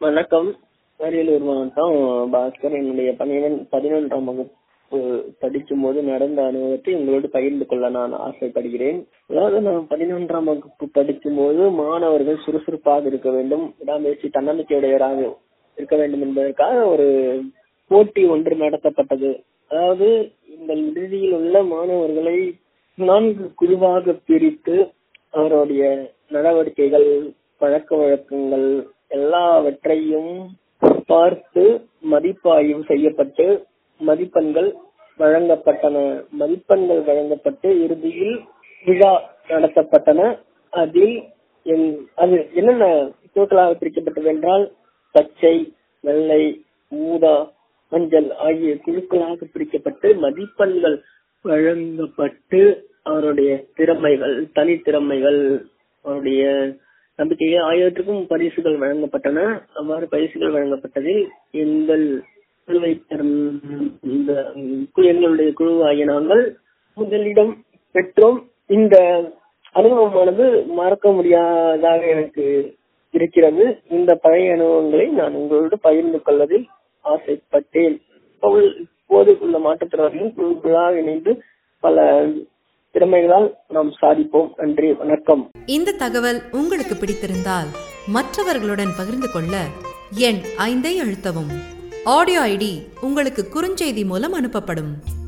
வணக்கம் அரியலூர் மாவட்டம் பாஸ்கர் என்னுடைய பன்னிரண்டு பதினொன்றாம் வகுப்பு படிக்கும் போது நடந்த அனுபவத்தை உங்களோடு பகிர்ந்து கொள்ள நான் ஆசைப்படுகிறேன் அதாவது நான் பதினொன்றாம் வகுப்பு படிக்கும் போது மாணவர்கள் சுறுசுறுப்பாக இருக்க வேண்டும் விடாமுயற்சி தன்னம்பிக்கையுடையவராக இருக்க வேண்டும் என்பதற்காக ஒரு போட்டி ஒன்று நடத்தப்பட்டது அதாவது இந்த விடுதியில் உள்ள மாணவர்களை நான்கு குழுவாக பிரித்து அவருடைய நடவடிக்கைகள் பழக்க வழக்கங்கள் எல்லாவற்றையும் பார்த்து மதிப்பாய்வு செய்யப்பட்டு மதிப்பெண்கள் வழங்கப்பட்டன மதிப்பெண்கள் வழங்கப்பட்டு இறுதியில் விழா நடத்தப்பட்டன அதில் என்- அது என்னென்ன குழுக்களாக பிரிக்கப்பட்டது என்றால் பச்சை வெள்ளை ஊதா மஞ்சள் ஆகிய குழுக்களாக பிரிக்கப்பட்டு மதிப்பெண்கள் வழங்கப்பட்டு அவருடைய திறமைகள் தனித்திறமைகள் அவருடைய நம்பிக்கைகள் ஆகியவற்றுக்கும் பரிசுகள் வழங்கப்பட்டன அவ்வாறு பரிசுகள் வழங்கப்பட்டதில் எங்கள் குழுவை சேர்ந்த இந்த கு- எங்களுடைய குழுவாகிய நாங்கள் முதலிடம் பெற்றோம் இந்த அனுபவமானது மறக்க முடியாததாக எனக்கு இருக்கிறது இந்த பழைய அனுபவங்களை நான் உங்களோடு பகிர்ந்து கொள்வதில் ஆசைப்பட்டேன் இப்போது இப்போது உள்ள மாற்றுத்திறனாளிகளும் குழுக்களாக இணைந்து பல திறமைகளால் நாம் சாதிப்போம் நன்றி வணக்கம் இந்த தகவல் உங்களுக்கு பிடித்திருந்தால் மற்றவர்களுடன் பகிர்ந்து கொள்ள எண் ஐந்தை அழுத்தவும் ஆடியோ ஐடி உங்களுக்கு குறுஞ்செய்தி மூலம் அனுப்பப்படும்